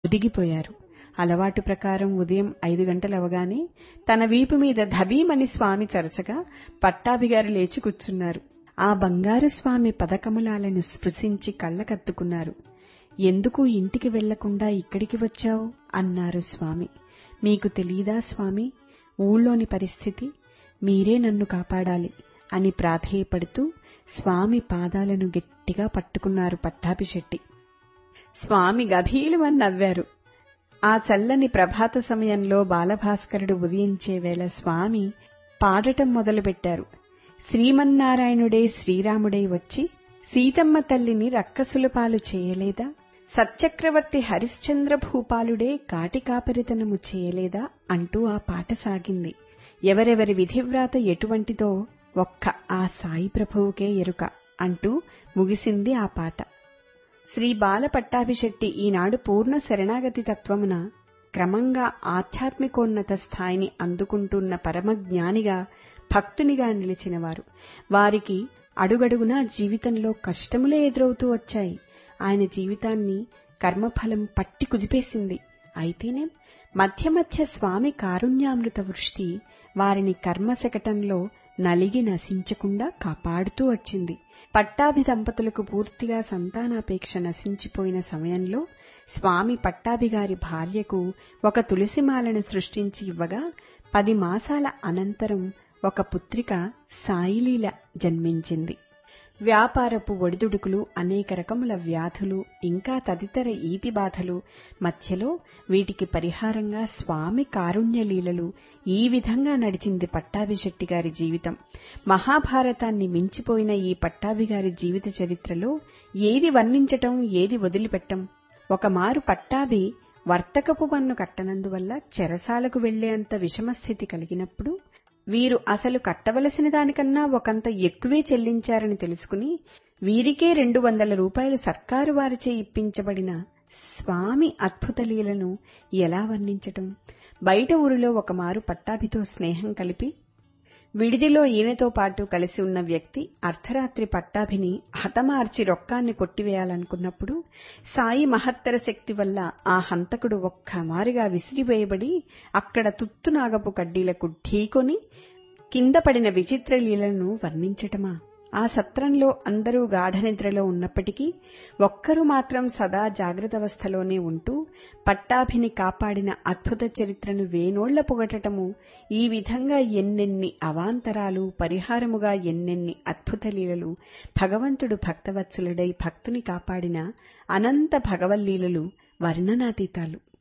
ఒదిగిపోయారు అలవాటు ప్రకారం ఉదయం ఐదు గంటలవగానే తన వీపు మీద ధబీమని స్వామి చరచగా పట్టాభిగారు లేచి కూర్చున్నారు ఆ బంగారు స్వామి పదకమలాలను స్పృశించి కళ్ళకత్తుకున్నారు ఎందుకు ఇంటికి వెళ్లకుండా ఇక్కడికి వచ్చావు అన్నారు స్వామి మీకు తెలీదా స్వామి ఊళ్ళోని పరిస్థితి మీరే నన్ను కాపాడాలి అని ప్రాధేయపడుతూ స్వామి పాదాలను గట్టిగా పట్టుకున్నారు పట్టాభిశెట్టి స్వామి గభీలుమని నవ్వారు ఆ చల్లని ప్రభాత సమయంలో బాలభాస్కరుడు ఉదయించే వేళ స్వామి పాడటం మొదలుపెట్టారు శ్రీమన్నారాయణుడే శ్రీరాముడై వచ్చి సీతమ్మ తల్లిని రక్కసుల పాలు చేయలేదా సత్చక్రవర్తి హరిశ్చంద్ర భూపాలుడే కాటికాపరితనము చేయలేదా అంటూ ఆ పాట సాగింది ఎవరెవరి విధివ్రాత ఎటువంటిదో ఒక్క ఆ సాయి ప్రభువుకే ఎరుక అంటూ ముగిసింది ఆ పాట శ్రీ బాల పట్టాభిశెట్టి ఈనాడు పూర్ణ శరణాగతి తత్వమున క్రమంగా ఆధ్యాత్మికోన్నత స్థాయిని అందుకుంటున్న పరమజ్ఞానిగా భక్తునిగా నిలిచినవారు వారికి అడుగడుగునా జీవితంలో కష్టములే ఎదురవుతూ వచ్చాయి ఆయన జీవితాన్ని కర్మఫలం పట్టి కుదిపేసింది అయితేనే మధ్య మధ్య స్వామి కారుణ్యామృత వృష్టి వారిని కర్మశకటంలో నలిగి నశించకుండా కాపాడుతూ వచ్చింది పట్టాభి దంపతులకు పూర్తిగా సంతానాపేక్ష నశించిపోయిన సమయంలో స్వామి పట్టాభిగారి భార్యకు ఒక తులసిమాలను సృష్టించి ఇవ్వగా పది మాసాల అనంతరం ఒక పుత్రిక సాయిలీల జన్మించింది వ్యాపారపు ఒడిదుడుకులు అనేక రకముల వ్యాధులు ఇంకా తదితర ఈతి బాధలు మధ్యలో వీటికి పరిహారంగా స్వామి కారుణ్యలీలలు ఈ విధంగా నడిచింది పట్టాభిశెట్టి గారి జీవితం మహాభారతాన్ని మించిపోయిన ఈ పట్టాభిగారి జీవిత చరిత్రలో ఏది వర్ణించటం ఏది వదిలిపెట్టం ఒకమారు పట్టాభి వర్తకపు పన్ను కట్టనందువల్ల చెరసాలకు వెళ్లేంత విషమస్థితి కలిగినప్పుడు వీరు అసలు కట్టవలసిన దానికన్నా ఒకంత ఎక్కువే చెల్లించారని తెలుసుకుని వీరికే రెండు వందల రూపాయలు సర్కారు వారిచే ఇప్పించబడిన స్వామి అద్భుత లీలను ఎలా వర్ణించటం బయట ఊరిలో ఒకమారు పట్టాభితో స్నేహం కలిపి విడిదిలో ఈయనతో పాటు కలిసి ఉన్న వ్యక్తి అర్ధరాత్రి పట్టాభిని హతమార్చి రొక్కాన్ని కొట్టివేయాలనుకున్నప్పుడు సాయి మహత్తర శక్తి వల్ల ఆ హంతకుడు ఒక్కమారిగా విసిరివేయబడి అక్కడ తుత్తునాగపు కడ్డీలకు ఢీకొని కింద పడిన విచిత్ర లీలను వర్ణించటమా ఆ సత్రంలో అందరూ గాఢనిద్రలో ఉన్నప్పటికీ ఒక్కరు మాత్రం సదా జాగ్రత్తవస్థలోనే ఉంటూ పట్టాభిని కాపాడిన అద్భుత చరిత్రను వేనోళ్ల పొగటము ఈ విధంగా ఎన్నెన్ని అవాంతరాలు పరిహారముగా ఎన్నెన్ని అద్భుత లీలలు భగవంతుడు భక్తవత్సలుడై భక్తుని కాపాడిన అనంత భగవల్లీలలు వర్ణనాతీతాలు